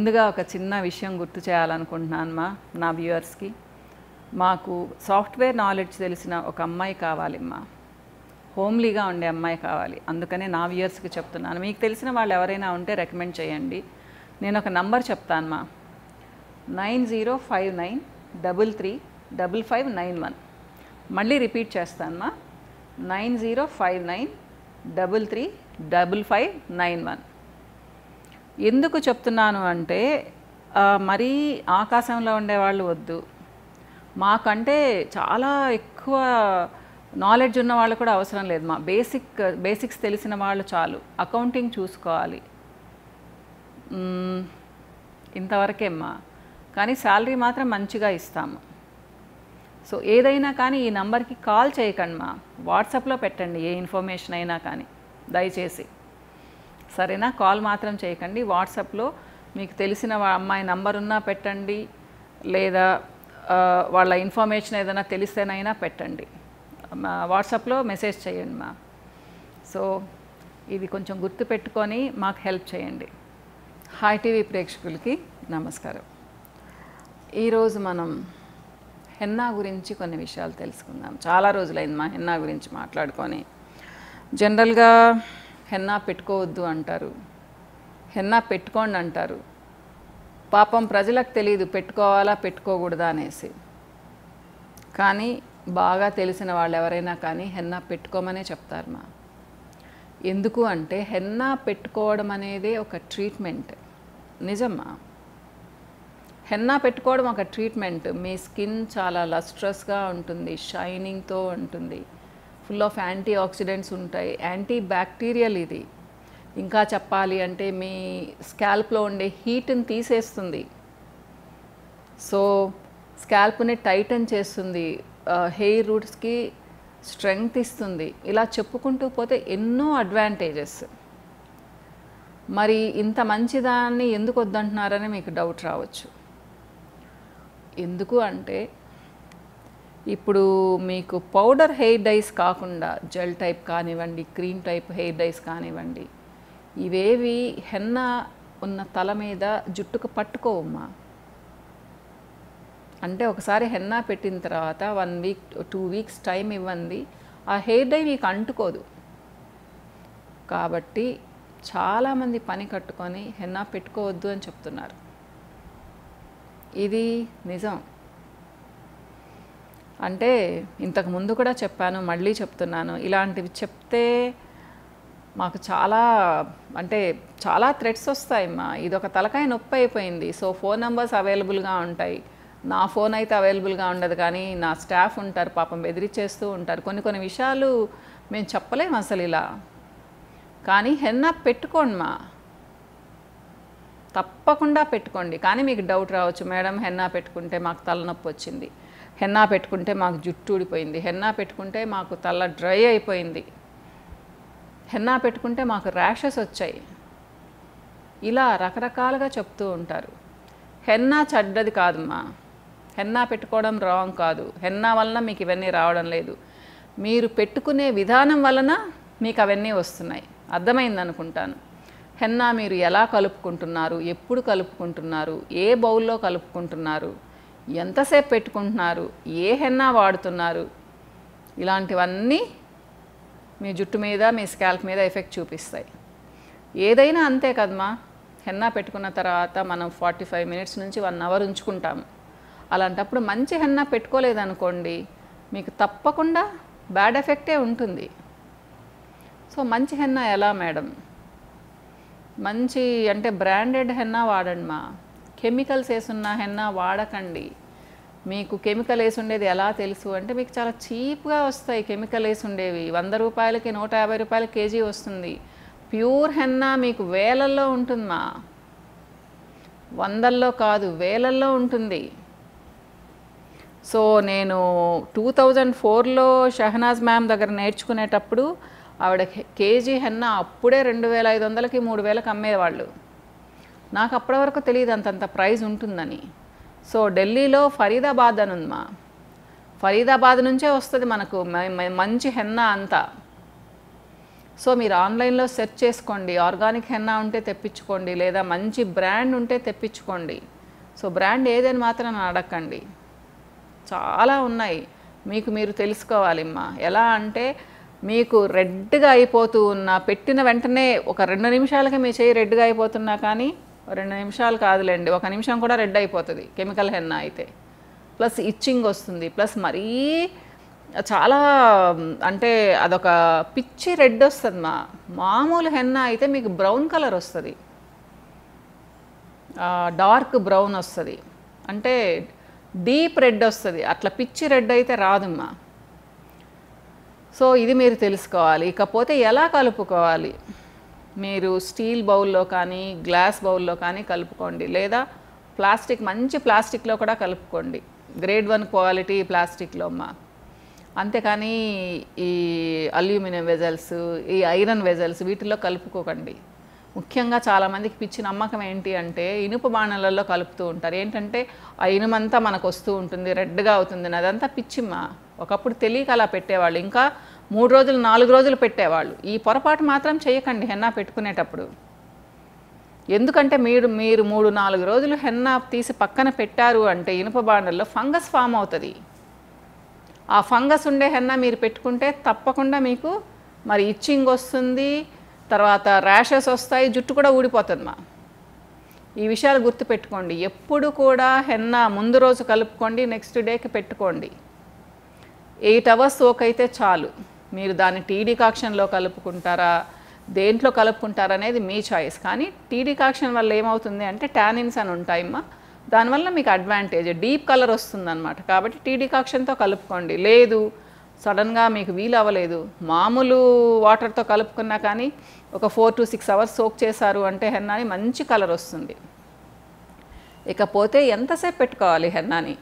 ముందుగా ఒక చిన్న విషయం గుర్తు చేయాలనుకుంటున్నాను మా నా వ్యూవర్స్కి మాకు సాఫ్ట్వేర్ నాలెడ్జ్ తెలిసిన ఒక అమ్మాయి కావాలిమ్మా హోమ్లీగా ఉండే అమ్మాయి కావాలి అందుకనే నా వ్యూవర్స్కి చెప్తున్నాను మీకు తెలిసిన వాళ్ళు ఎవరైనా ఉంటే రికమెండ్ చేయండి నేను ఒక నంబర్ చెప్తాను మా nine zero five nine double three double five nine one మళ్ళీ రిపీట్ చేస్తానమ్మా nine zero five nine double three double five nine one ఎందుకు చెప్తున్నాను అంటే ఆ, మరీ ఆకాశంలో ఉండేవాళ్ళు వద్దు మాకంటే చాలా ఎక్కువ నాలెడ్జ్ ఉన్న వాళ్ళు కూడా అవసరం లేదు మా బేసిక్ బేసిక్స్ తెలిసిన వాళ్ళు చాలు అకౌంటింగ్ చూసుకోవాలి మ్మ్, ఇంతవరకేమ్మా కానీ శాలరీ మాత్రం మంచిగా ఇస్తాము సో ఏదైనా కానీ ఈ నంబర్కి కాల్ చేయకండి మా వాట్సాప్లో పెట్టండి ఏ ఇన్ఫర్మేషన్ అయినా కానీ దయచేసి సరేనా కాల్ మాత్రం చేయకండి వాట్సాప్లో మీకు తెలిసిన వా- అమ్మాయి నంబర్ ఉన్నా పెట్టండి లేదా ఆ, వాళ్ళ ఇన్ఫర్మేషన్ ఏదైనా తెలిస్తేనైనా పెట్టండి మా వాట్సాప్లో మెసేజ్ చేయండి మా సో ఇది కొంచెం గుర్తు పెట్టుకొని మాకు హెల్ప్ చేయండి హాయ్ టీవీ ప్రేక్షకులకి నమస్కారం ఈరోజు మనం హెన్నా గురించి కొన్ని విషయాలు తెలుసుకుందాం చాలా రోజులైంది మా హెన్నా గురించి మాట్లాడుకొని జనరల్గా హెన్నా పెట్టుకోవద్దు అంటారు హెన్నా పెట్టుకోండి అంటారు పాపం ప్రజలకు తెలియదు పెట్టుకోవాలా పెట్టుకోకూడదా అనేసి కానీ బాగా తెలిసిన వాళ్ళు ఎవరైనా కానీ హెన్నా పెట్టుకోమనే చెప్తారు మా ఎందుకు అంటే హెన్నా పెట్టుకోవడం అనేది ఒక ట్రీట్మెంట్ నిజమ్మా హెన్నా పెట్టుకోవడం ఒక ట్రీట్మెంట్ మీ స్కిన్ చాలా లస్ట్రస్గా ఉంటుంది షైనింగ్తో ఉంటుంది ఫుల్ ఆఫ్ యాంటీ ఆక్సిడెంట్స్ ఉంటాయి యాంటీ బ్యాక్టీరియల్ ఇది ఇంకా చెప్పాలి అంటే మీ స్కాల్ప్లో ఉండే హీట్ని తీసేస్తుంది సో స్కాల్ప్ని టైటన్ చేస్తుంది హెయిర్ రూట్స్కి స్ట్రెంగ్త్ ఇస్తుంది ఇలా చెప్పుకుంటూ పోతే ఎన్నో అడ్వాంటేజెస్ మరి ఇంత మంచిదాన్ని ఎందుకు వద్దంటున్నారని మీకు డౌట్ రావచ్చు ఎందుకు అంటే ఇప్పుడు మీకు పౌడర్ హెయిర్ డైస్ కాకుండా జెల్ టైప్ కానివ్వండి క్రీమ్ టైప్ హెయిర్ డైస్ కానివ్వండి ఇవేవి హెన్న ఉన్న తల మీద జుట్టుకు పట్టుకోవమ్మా అంటే ఒకసారి హెన్నా పెట్టిన తర్వాత one week two weeks time ఇవ్వండి ఆ హెయిర్ డై మీకు అంటుకోదు కాబట్టి చాలామంది పని కట్టుకొని హెన్నా పెట్టుకోవద్దు అని చెప్తున్నారు ఇది నిజం అంటే ఇంతకు ముందు కూడా చెప్పాను మళ్ళీ చెప్తున్నాను ఇలాంటివి చెప్తే మాకు చాలా అంటే చాలా థ్రెడ్స్ వస్తాయి మా ఇది ఒక తలకాయ నొప్పి అయిపోయింది సో ఫోన్ నెంబర్స్ అవైలబుల్గా ఉంటాయి నా ఫోన్ అయితే అవైలబుల్గా ఉండదు కానీ నా స్టాఫ్ ఉంటారు పాపం బెదిరించేస్తూ ఉంటారు కొన్ని కొన్ని విషయాలు మేము చెప్పలేము అసలు ఇలా కానీ హెన్నా పెట్టుకోండి మా తప్పకుండా పెట్టుకోండి కానీ మీకు డౌట్ రావచ్చు మేడం హెన్నా పెట్టుకుంటే మాకు తలనొప్పి వచ్చింది హెన్నా పెట్టుకుంటే మాకు జుట్టు ఊడిపోయింది హెన్నా పెట్టుకుంటే మాకు తల డ్రై అయిపోయింది హెన్నా పెట్టుకుంటే మాకు ర్యాషెస్ వచ్చాయి ఇలా రకరకాలుగా చెప్తూ ఉంటారు హెన్నా చెడ్డది కాదమ్మా హెన్నా పెట్టుకోవడం రాంగ్ కాదు హెన్నా వలన మీకు ఇవన్నీ రావడం లేదు మీరు పెట్టుకునే విధానం వలన మీకు అవన్నీ వస్తున్నాయి అర్థమైంది అనుకుంటాను హెన్నా మీరు ఎలా కలుపుకుంటున్నారు ఎప్పుడు కలుపుకుంటున్నారు ఏ బౌల్లో కలుపుకుంటున్నారు ఎంతసేపు పెట్టుకుంటున్నారు ఏ హెన్నా వాడుతున్నారు ఇలాంటివన్నీ మీ జుట్టు మీద మీ స్కాల్ప్ మీద ఎఫెక్ట్ చూపిస్తాయి ఏదైనా అంతే కదమ్మా హెన్నా పెట్టుకున్న తర్వాత మనం ఫార్టీ ఫైవ్ మినిట్స్ నుంచి వన్ అవర్ ఉంచుకుంటాము అలాంటప్పుడు మంచి హెన్నా పెట్టుకోలేదనుకోండి మీకు తప్పకుండా బ్యాడ్ ఎఫెక్టే ఉంటుంది సో మంచి హెన్నా ఎలా మేడం మంచి అంటే బ్రాండెడ్ హెన్నా వాడండి మా కెమికల్స్ వేసున్న హెన్నా వాడకండి మీకు కెమికల్ వేసి ఉండేది ఎలా తెలుసు అంటే మీకు చాలా చీప్గా వస్తాయి కెమికల్ వేసి ఉండేవి వంద రూపాయలకి నూట యాభై రూపాయల కేజీ వస్తుంది ప్యూర్ హెన్నా మీకు వేలల్లో ఉంటుందమ్మా వందల్లో కాదు వేలల్లో ఉంటుంది సో నేను టూ థౌజండ్ ఫోర్లో షహనాజ్ మ్యామ్ దగ్గర నేర్చుకునేటప్పుడు ఆవిడ కే- కేజీ హెన్న అప్పుడే రెండు వేల ఐదు వందలకి మూడు వేలకు అమ్మేవాళ్ళు నాకు అప్పటి వరకు తెలియదు అంతంత ప్రైస్ ఉంటుందని సో ఢిల్లీలో ఫరీదాబాద్ అని ఉందమ్మా ఫరీదాబాద్ నుంచే వస్తుంది మనకు మ- మ- మంచి హెన్న అంతా సో మీరు ఆన్లైన్లో సెర్చ్ చేసుకోండి ఆర్గానిక్ హెన్నా ఉంటే తెప్పించుకోండి లేదా మంచి బ్రాండ్ ఉంటే తెప్పించుకోండి సో బ్రాండ్ ఏదని మాత్రం నన్ను అడగండి చాలా ఉన్నాయి మీకు మీరు తెలుసుకోవాలి అమ్మా ఎలా అంటే మీకు రెడ్గా అయిపోతూ ఉన్న పెట్టిన వెంటనే ఒక రెండు నిమిషాలకి మీ చేయి రెడ్గా అయిపోతున్నా కానీ రెండు నిమిషాలు కాదులేండి ఒక నిమిషం కూడా రెడ్ అయిపోతుంది కెమికల్ హెన్నా అయితే ప్లస్ ఇచ్చింగ్ వస్తుంది ప్లస్ మరీ చాలా మ్, అంటే అదొక పిచ్చి రెడ్ వస్తుంది మా మామూలు హెన్నా అయితే మీకు బ్రౌన్ కలర్ వస్తుంది డార్క్ బ్రౌన్ వస్తుంది అంటే డీప్ రెడ్ వస్తుంది అట్లా పిచ్చి రెడ్ అయితే రాదమ్మా సో ఇది మీరు తెలుసుకోవాలి ఇకపోతే ఎలా కలుపుకోవాలి మీరు స్టీల్ బౌల్లో కానీ గ్లాస్ బౌల్లో కానీ కలుపుకోండి లేదా ప్లాస్టిక్ మంచి ప్లాస్టిక్లో కూడా కలుపుకోండి గ్రేడ్ వన్ క్వాలిటీ ప్లాస్టిక్లో అమ్మా అంతేకాని ఈ అల్యూమినియం వెజల్స్ ఈ ఐరన్ వెజల్స్ వీటిల్లో కలుపుకోకండి ముఖ్యంగా చాలామందికి పిచ్చి నమ్మకం ఏంటి అంటే ఇనుప బాణలలో కలుపుతూ ఉంటారు ఏంటంటే ఆ ఇనుమంతా మనకు వస్తూ ఉంటుంది రెడ్గా అవుతుంది అదంతా పిచ్చిమ్మా ఒకప్పుడు తెలియక అలా పెట్టేవాళ్ళు ఇంకా మూడు రోజులు నాలుగు రోజులు పెట్టేవాళ్ళు ఈ పొరపాటు మాత్రం చేయకండి హెన్నా పెట్టుకునేటప్పుడు ఎందుకంటే మీరు మీరు మూడు నాలుగు రోజులు హెన్నా తీసి పక్కన పెట్టారు అంటే ఇనుప బాండల్లో ఫంగస్ ఫామ్ అవుతుంది ఆ ఫంగస్ ఉండే హెన్నా మీరు పెట్టుకుంటే తప్పకుండా మీకు మరి ఇచ్చింగ్ వస్తుంది తర్వాత ర్యాషెస్ వస్తాయి జుట్టు కూడా ఊడిపోతుంది మా ఈ విషయాలు గుర్తుపెట్టుకోండి ఎప్పుడు కూడా హెన్నా ముందు రోజు కలుపుకోండి నెక్స్ట్ డేకి పెట్టుకోండి ఎయిట్ అవర్స్ సోక్ అయితే చాలు మీరు దాన్ని టీ డికాక్షన్లో కలుపుకుంటారా దేంట్లో కలుపుకుంటారా అనేది మీ చాయిస్ కానీ టీ డికాక్షన్ వల్ల ఏమవుతుంది అంటే టానిన్స్ అని ఉంటాయమ్మా దానివల్ల మీకు అడ్వాంటేజ్ డీప్ కలర్ వస్తుందన్నమాట కాబట్టి టీ డికాక్షన్తో కలుపుకోండి లేదు సడన్గా మీకు వీలు అవ్వలేదు మామూలు వాటర్తో కలుపుకున్నా కానీ ఒక four to six hours soak చేశారు అంటే హెన్నాని మంచి కలర్ వస్తుంది ఇకపోతే ఎంతసేపు పెట్టుకోవాలి హెన్నాని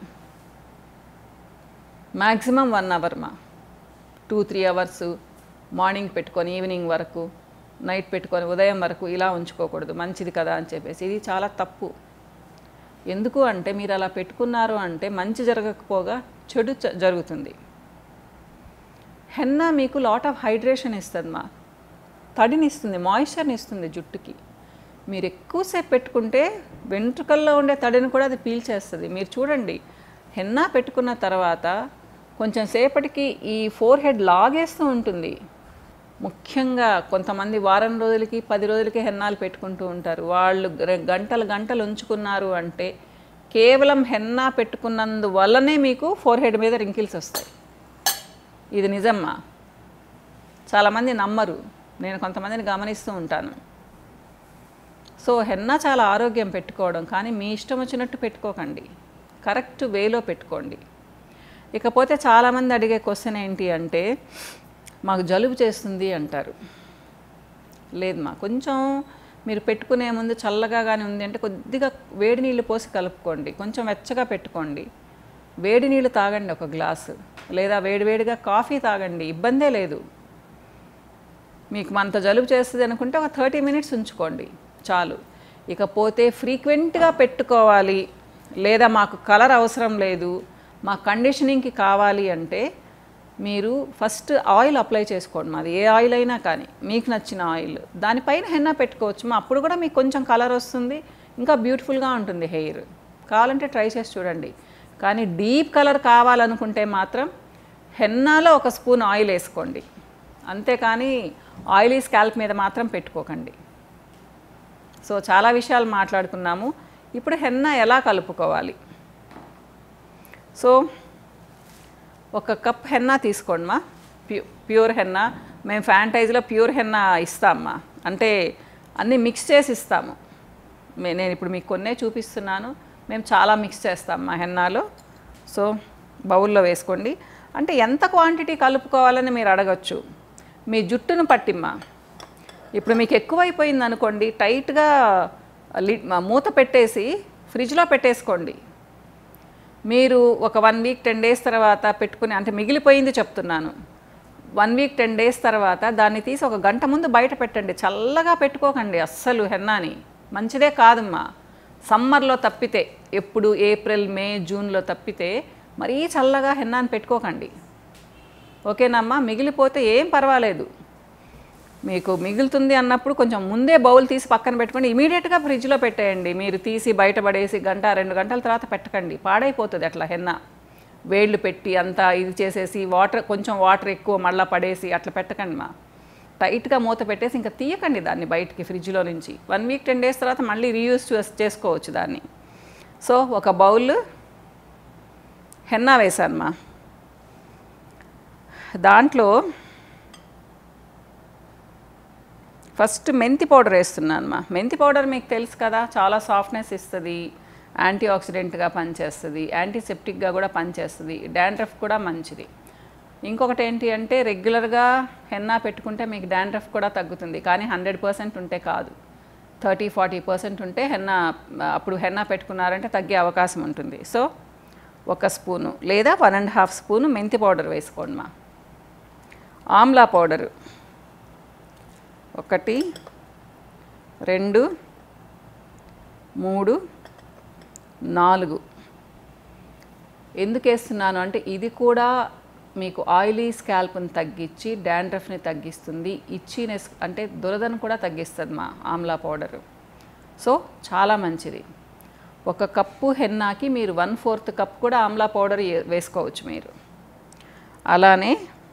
మ్యాక్సిమం వన్ అవర్ మా టూ త్రీ అవర్స్ మార్నింగ్ పెట్టుకొని ఈవినింగ్ వరకు నైట్ పెట్టుకొని ఉదయం వరకు ఇలా ఉంచుకోకూడదు మంచిది కదా అని చెప్పేసి ఇది చాలా తప్పు ఎందుకు అంటే మీరు అలా పెట్టుకున్నారు అంటే మంచి జరగకపోగా చెడు చ- జరుగుతుంది హెన్నా మీకు లాట్ ఆఫ్ హైడ్రేషన్ ఇస్తుంది మా తడిని ఇస్తుంది మాయిశ్చర్ని ఇస్తుంది జుట్టుకి మీరు ఎక్కువసేపు పెట్టుకుంటే వెంట్రుకల్లో ఉండే తడిని కూడా అది పీల్చేస్తుంది మీరు చూడండి హెన్నా పెట్టుకున్న తర్వాత కొంచెం సేపటికి ఈ ఫోర్ హెడ్ లాగేస్తూ ఉంటుంది ముఖ్యంగా కొంతమంది వారం రోజులకి పది రోజులకి హెన్నాలు పెట్టుకుంటూ ఉంటారు వాళ్ళు గ- గంటలు గంటలు ఉంచుకున్నారు అంటే కేవలం హెన్నా పెట్టుకున్నందువల్లనే మీకు ఫోర్ హెడ్ మీద రింకిల్స్ వస్తాయి ఇది నిజమ్మా చాలామంది నమ్మరు నేను కొంతమందిని గమనిస్తూ ఉంటాను సో హెన్నా చాలా ఆరోగ్యం పెట్టుకోవడం కానీ మీ ఇష్టం వచ్చినట్టు పెట్టుకోకండి కరెక్ట్ వేలో పెట్టుకోండి ఇకపోతే చాలామంది అడిగే క్వశ్చన్ ఏంటి అంటే మాకు జలుబు చేస్తుంది అంటారు లేదు మా కొంచెం మీరు పెట్టుకునే ముందు చల్లగా కానీ ఉంది అంటే కొద్దిగా వేడి నీళ్ళు పోసి కలుపుకోండి కొంచెం వెచ్చగా పెట్టుకోండి వేడి నీళ్ళు తాగండి ఒక గ్లాసు లేదా వేడివేడిగా కాఫీ తాగండి ఇబ్బందే లేదు మీకు అంత జలుబు చేస్తుంది అనుకుంటే ఒక థర్టీ మినిట్స్ ఉంచుకోండి చాలు ఇకపోతే ఫ్రీక్వెంట్గా పెట్టుకోవాలి లేదా మాకు కలర్ అవసరం లేదు మా కండిషనింగ్కి కావాలి అంటే మీరు ఫస్ట్ ఆయిల్ అప్లై చేసుకోండి మాది ఏ ఆయిల్ అయినా కానీ మీకు నచ్చిన ఆయిల్ దానిపైన హెన్నా పెట్టుకోవచ్చు మా అప్పుడు కూడా మీకు కొంచెం కలర్ వస్తుంది ఇంకా బ్యూటిఫుల్గా ఉంటుంది హెయిర్ కావాలంటే ట్రై చేసి చూడండి కానీ డీప్ కలర్ కావాలనుకుంటే మాత్రం హెన్నాలో ఒక స్పూన్ ఆయిల్ వేసుకోండి అంతేకాని ఆయిలీ స్కాల్ప్ మీద మాత్రం పెట్టుకోకండి సో చాలా విషయాలు మాట్లాడుకున్నాము ఇప్పుడు హెన్నా ఎలా కలుపుకోవాలి సో ఒక కప్ హెన్నా తీసుకోండి మా ప్యూ ప్యూర్ హెన్నా మేము ఫ్యాంటైజ్లో ప్యూర్ హెన్నా ఇస్తామమ్మా అంటే అన్నీ మిక్స్ చేసి ఇస్తాము మే- నేను ఇప్పుడు మీకు కొన్నే చూపిస్తున్నాను మేము చాలా మిక్స్ చేస్తాం మా హెన్నాలో సో బౌల్లో వేసుకోండి అంటే ఎంత క్వాంటిటీ కలుపుకోవాలని మీరు అడగచ్చు మీ జుట్టును పట్టిమ్మా ఇప్పుడు మీకు ఎక్కువైపోయింది అనుకోండి టైట్గా లిడ్ మూత పెట్టేసి ఫ్రిడ్జ్లో పెట్టేసుకోండి మీరు ఒక వన్ వీక్ టెన్ డేస్ తర్వాత పెట్టుకుని అంటే మిగిలిపోయింది చెప్తున్నాను వన్ వీక్ టెన్ డేస్ తర్వాత దాన్ని తీసి ఒక గంట ముందు బయట పెట్టండి చల్లగా పెట్టుకోకండి అస్సలు హెన్నాని మంచిదే కాదమ్మా సమ్మర్లో తప్పితే ఎప్పుడు ఏప్రిల్ మే జూన్లో తప్పితే మరీ చల్లగా హెన్నాని పెట్టుకోకండి ఓకేనమ్మా మిగిలిపోతే ఏం పర్వాలేదు మీకు మిగులుతుంది అన్నప్పుడు కొంచెం ముందే బౌల్ తీసి పక్కన పెట్టుకొని ఇమీడియట్గా ఫ్రిడ్జ్లో పెట్టేయండి మీరు తీసి బయట పడేసి గంట రెండు గంటల తర్వాత పెట్టకండి పాడైపోతుంది అట్లా హెన్న వేళ్ళు పెట్టి అంతా ఇది చేసేసి వాటర్ కొంచెం వాటర్ ఎక్కువ మళ్ళీ పడేసి అట్లా పెట్టకండి మా టైట్గా మూత పెట్టేసి ఇంకా తీయకండి దాన్ని బయటికి ఫ్రిడ్జ్లో నుంచి వన్ వీక్ టెన్ డేస్ తర్వాత మళ్ళీ రీయూజ్ చేసుకోవచ్చు దాన్ని సో ఒక బౌల్ హెన్నా వేశాను మా దాంట్లో ఫస్ట్ మెంతి పౌడర్ వేస్తున్నాను మా మెంతి పౌడర్ మీకు తెలుసు కదా చాలా సాఫ్ట్నెస్ ఇస్తుంది యాంటీ ఆక్సిడెంట్గా పనిచేస్తుంది యాంటీసెప్టిక్గా కూడా పనిచేస్తుంది డాండ్రఫ్ కూడా మంచిది ఇంకొకటి ఏంటి అంటే రెగ్యులర్గా హెన్నా పెట్టుకుంటే మీకు డాండ్రఫ్ కూడా తగ్గుతుంది కానీ హండ్రెడ్ పర్సెంట్ ఉంటే కాదు థర్టీ ఫార్టీ పర్సెంట్ ఉంటే హెన్నా అప్పుడు హెన్నా పెట్టుకున్నారంటే తగ్గే అవకాశం ఉంటుంది సో ఒక స్పూను లేదా వన్ అండ్ హాఫ్ స్పూను మెంతి పౌడర్ వేసుకోండి మా ఆమ్లా పౌడరు ఒకటి రెండు మూడు నాలుగు ఎందుకు వేస్తున్నాను అంటే ఇది కూడా మీకు ఆయిలీ స్కాల్ప్ని తగ్గించి డాండ్రఫ్ని తగ్గిస్తుంది ఇచ్చినెస్ అంటే దురదను కూడా తగ్గిస్తుంది మా ఆమ్లా పౌడరు సో చాలా మంచిది ఒక కప్పు హెన్నాకి మీరు వన్ ఫోర్త్ కప్ కూడా ఆమ్లా పౌడర్ ఏ- వేసుకోవచ్చు మీరు అలానే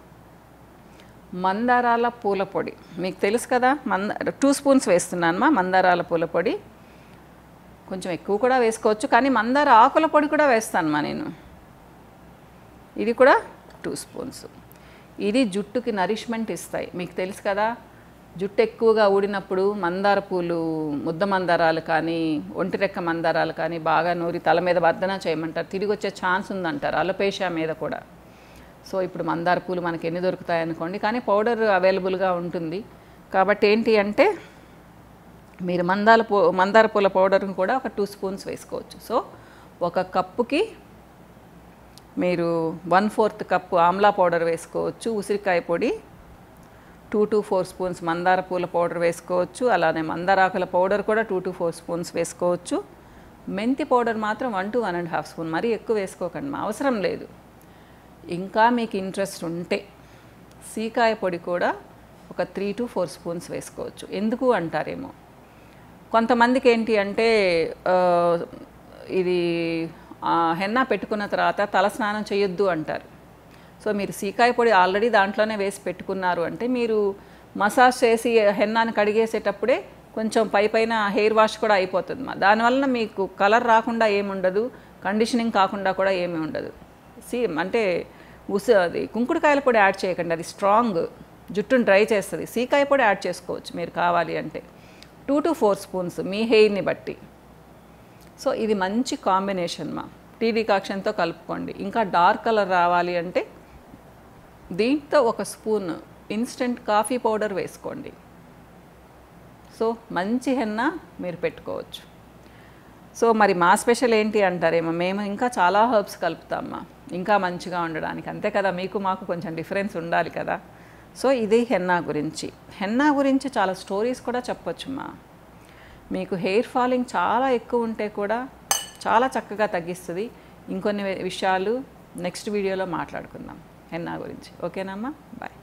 మందారాల పూల పొడి మీకు తెలుసు కదా మంద టూ స్పూన్స్ వేస్తున్నాను మా మందారాల పూల పొడి కొంచెం ఎక్కువ కూడా వేసుకోవచ్చు కానీ మందార ఆకుల పొడి కూడా వేస్తాను మా నేను ఇది కూడా టూ స్పూన్స్ ఇది జుట్టుకి నరిష్మెంట్ ఇస్తాయి మీకు తెలుసు కదా జుట్టు ఎక్కువగా ఊడినప్పుడు మందార పూలు ముద్ద మందారాలు కానీ ఒంటిరెక్క మందారాలు కానీ బాగా నూరి తల మీద వర్ధన చేయమంటారు తిరిగి వచ్చే ఛాన్స్ ఉందంటారు అలపేషా మీద కూడా సో ఇప్పుడు మందార పూలు మనకి ఎన్ని దొరుకుతాయి అనుకోండి కానీ పౌడర్ అవైలబుల్గా ఉంటుంది కాబట్టి ఏంటి అంటే మీరు మందాల పూ మందార పూల పౌడర్ని కూడా ఒక టూ స్పూన్స్ వేసుకోవచ్చు సో ఒక కప్పుకి మీరు one fourth cup amla powder వేసుకోవచ్చు ఉసిరికాయ పొడి టూ టు ఫోర్ స్పూన్స్ మందార పూల పౌడర్ వేసుకోవచ్చు అలానే మందారాకుల పౌడర్ కూడా టూ టు ఫోర్ స్పూన్స్ వేసుకోవచ్చు మెంతి పౌడర్ మాత్రం one to one and half spoon మరీ ఎక్కువ వేసుకోకండి మా అవసరం లేదు ఇంకా మీకు ఇంట్రెస్ట్ ఉంటే సీకాయ పొడి కూడా ఒక త్రీ టు ఫోర్ స్పూన్స్ వేసుకోవచ్చు ఎందుకు అంటారేమో కొంతమందికి ఏంటి అంటే ఆ, ఇది ఆ, హెన్నా పెట్టుకున్న తర్వాత తల స్నానం చేయొద్దు అంటారు సో మీరు సీకాయ పొడి ఆల్రెడీ దాంట్లోనే వేసి పెట్టుకున్నారు అంటే మీరు మసాజ్ చేసి హెన్నాని కడిగేసేటప్పుడే కొంచెం పై పైన హెయిర్ వాష్ కూడా అయిపోతుంది మా దానివల్ల మీకు కలర్ రాకుండా ఏముండదు కండిషనింగ్ కాకుండా కూడా ఏమీ ఉండదు సి అంటే ఉస అది కుంకుడుకాయల పొడి యాడ్ చేయకండి అది స్ట్రాంగ్ జుట్టును డ్రై చేస్తుంది సీకాయ పొడి యాడ్ చేసుకోవచ్చు మీరు కావాలి అంటే టూ టు ఫోర్ స్పూన్స్ మీ హెయిర్ని బట్టి సో ఇది మంచి కాంబినేషన్ మా టీ డికాక్షన్తో కలుపుకోండి ఇంకా డార్క్ కలర్ రావాలి అంటే దీంతో ఒక స్పూన్ ఇన్స్టెంట్ కాఫీ పౌడర్ వేసుకోండి సో మంచి హెన్న మీరు పెట్టుకోవచ్చు సో మరి మా స్పెషల్ ఏంటి అంటారేమో మేము ఇంకా చాలా హర్బ్స్ కలుపుతామా ఇంకా మంచిగా ఉండడానికి అంతే కదా మీకు మాకు కొంచెం డిఫరెన్స్ ఉండాలి కదా సో ఇది హెన్నా గురించి హెన్నా గురించి చాలా స్టోరీస్ కూడా చెప్పొచ్చు మా మీకు హెయిర్ ఫాలింగ్ చాలా ఎక్కువ ఉంటే కూడా చాలా చక్కగా తగ్గిస్తుంది ఇంకొన్ని విషయాలు నెక్స్ట్ వీడియోలో మాట్లాడుకుందాం హెన్నా గురించి ఓకేనమ్మా బాయ్